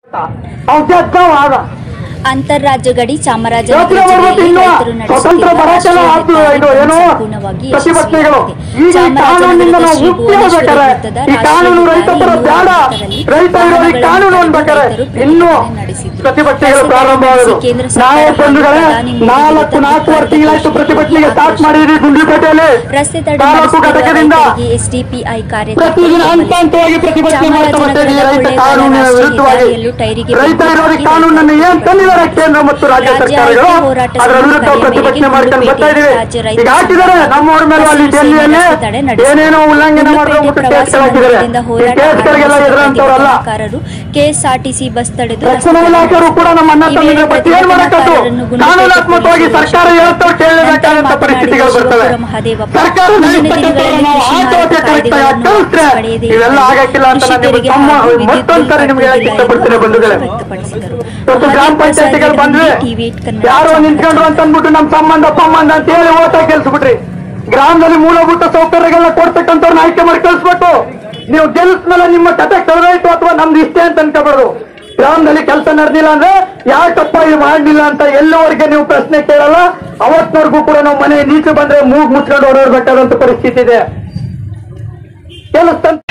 ಅವ್ ಗೆದ್ದವ ಆಗ ಅಂತಾರಾಜ್ಯ ಗಡಿ ಚಾಮರಾಜನಗರ ಯೋಚನೆ ಮಾಡ್ಬೇಕು ಜಿಲ್ಲೆಯಲ್ಲಿ ಇನ್ನು ರೈತರು ಸ್ವತಂತ್ರ ನಡೆಸುತ್ತಿರುವ ಬರಕ್ಕೆಲ್ಲ ರಾಷ್ಟ್ರೀಯ ಆಗ್ತದೆ ಇದು ಹೆದ್ದಾರಿ ಏನೋ ಸಂಪೂರ್ಣವಾಗಿ ಪ್ರತಿಭಟನೆಗಳು ಯಶಸ್ವಿಯಾಗಿದೆ. ಈಗ ಈ ಕಾನೂನಿಂದ ಚಾಮರಾಜನಗರದ ನಾವು ಶ್ರೀ ಮುಕ್ತಿ ಭುವನೇಶ್ವರಿ ಆಗ್ಬೇಕಾರೆ ವೃತ್ತದ ಈ ಕಾನೂನು ರಾಷ್ಟ್ರೀಯ ರೈತ ಪರ ಬೇಡ ಹೆದ್ದಾರಿ ರೈತ ಇರೋರಿಗೆ ಕಾನೂನು ಅನ್ಬೇಕಾರೆ ರೈತರು ಇನ್ನು ಪ್ರತಿಭಟನೆ ನಡೆಸಿದ್ರು. ಪ್ರತಿಭಟನೆಗಳು ರಸ್ತೆ ಪ್ರಾರಂಭ ತಡೆ ಆಗೋದು ನಡೆಸಿ ಕೇಂದ್ರ ನಾವು ಸರ್ಕಾರ ಬಂಧುಗಳೇ ಪ್ರಧಾನಿ ಮೋದಿ ನಾಲ್ಕು ವಿರುದ್ಧ ನಾಲ್ಕೂವರೆ ತಿಂಗಳಾಯ್ತು ಪ್ರತಿಭಟನೆಗೆ ಸ್ಟಾರ್ಟ್ ಮಾಡಿದ್ರಿ ಗುಂಡ್ಲುಪೇಟೆಯಲ್ಲಿ ರಸ್ತೆ ತಡೆ ತಾಲೂಕು ನಡೆಸುತ್ತಿರುವ ಘಟಕದಿಂದ ರೈತರಿಗೆ ಎಸ್ಡಿಪಿಐ ಪ್ರತಿದಿನ ಹಂತ ಹಂತವಾಗಿ ಪ್ರತಿಭಟನೆ ಮಾಡ್ತಾ ಬರ್ತಾ ಇದೀವಿ ರೈತ ಕಾನೂನಿನ ವಿರುದ್ಧವಾಗಿ ರೈತ ಇರೋರಿಗೆ ಕಾನೂನನ್ನು ಏನ್ ತಂದಿದ್ದಾರೆ ಕೇಂದ್ರ ಮತ್ತು ರಾಜ್ಯ ಸರ್ಕಾರಗಳು ಅದರ ವಿರುದ್ಧ ಪ್ರತಿಭಟನೆ ಮಾಡ್ಕೊಂಡು ಬರ್ತಾ ಇದೀವಿ ಈಗ ಹಾಕಿದ್ದಾರೆ ನಮ್ಮವ್ರ ಮೇಲೆ ಅಲ್ಲಿ ಡೆಲ್ಲಿಯಲ್ಲಿ ಏನೇನೋ ಉಲ್ಲಂಘನೆ ಮಾಡಿದ್ರೆ ಕೇಸ್ಗಳು ಹಾಕಿದ್ದಾರೆ ಈ ಕೇಸ್ಗಳಿಗೆಲ್ಲ ಎದುರಂತವ್ರಲ್ಲ ಕೆಎಸ್ಆರ್ಟಿಸಿ ಬಸ್ ತಡೆದು ರಕ್ಷಣಾ ಇಲಾಖೆಯವರು ಕೂಡ ನಮ್ಮ ಅಣ್ಣ ತಮ್ಮಿದ್ರೆ ಮತ್ತೆ ಏನ್ ಮಾಡಕ್ಕದ್ದು ಕಾನೂನಾತ್ಮಕವಾಗಿ ಸರ್ಕಾರ ಹೇಳುತ್ತವ್ರು ಕೇಳಲೇಬೇಕಾದಂತ ಪರಿಸ್ಥಿತಿಗಳು ಬರ್ತವೆ ಸರ್ಕಾರ ನಡೆಸ್ತಕ್ಕಂಥವ್ರು ನಾವು ಆತ್ಮಹತ್ಯೆ ಕರೆಕ್ಟಾಗಿ ಕಲಿಸ್ರೆ ಇವೆಲ್ಲ ಆಗಕ್ಕಿಲ್ಲ ಅಂತ ನಾನು ನಿಮ್ಗೆ ತಮ್ಮ ಮತ್ತೊಂದ್ಸರಿ ನಿಮ್ಗೆ ಹೇಳಕ್ ಇಷ್ಟಪಡ್ತೇನೆ ಬಂಧುಗಳೇ ಇವತ್ತು ಗ್ರಾಮ ಪಂಚಾಯತಿಗಳು ಬಂದ್ವಿ ಯಾರೋ ನಿಂತ್ಕೊಂಡ್ರು ಅಂತ ಅಂದ್ಬಿಟ್ಟು ನಮ್ ಸಂಬಂಧ ಸಂಬಂಧ ಅಂತ ಹೇಳಿ ಓಟ ಕೆಲ್ಸ್ಬಿಟ್ರಿ ಗ್ರಾಮದಲ್ಲಿ ಮೂಲಭೂತ ಸೌಕರ್ಯಗಳನ್ನ ಕೊಡ್ತಕ್ಕಂಥವ್ರನ್ನ ಆಯ್ಕೆ ಮಾಡಿ ಕಳ್ಸ್ಬಿಟ್ಟು ನೀವು ಗೆಲ್ಸ್ಮೇಲೆ ನಿಮ್ಮ ಕತೆ ಕಳೆದೋಯ್ತು ಅಥವಾ ನಮ್ದು ಇಷ್ಟೇ ಅಂತ ಅನ್ಕೋಬಾರ್ದು ಗ್ರಾಮದಲ್ಲಿ ಕೆಲಸ ನಡೆದಿಲ್ಲ ಅಂದ್ರೆ ಯಾಕಪ್ಪ ಇದು ಮಾಡಲಿಲ್ಲ ಅಂತ ಎಲ್ಲವರೆಗೆ ನೀವು ಪ್ರಶ್ನೆ ಕೇಳಲ್ಲ ಅವತ್ತಿನವರೆಗೂ ಕೂಡ ನಾವು ಮನೆ ನೀಚೆ ಬಂದ್ರೆ ಮೂಗ್ ಮುಚ್ಕೊಂಡು ಓಡಾಡ್ಬೇಕಾದಂತ ಪರಿಸ್ಥಿತಿ ಇದೆ ಕೆಲಸ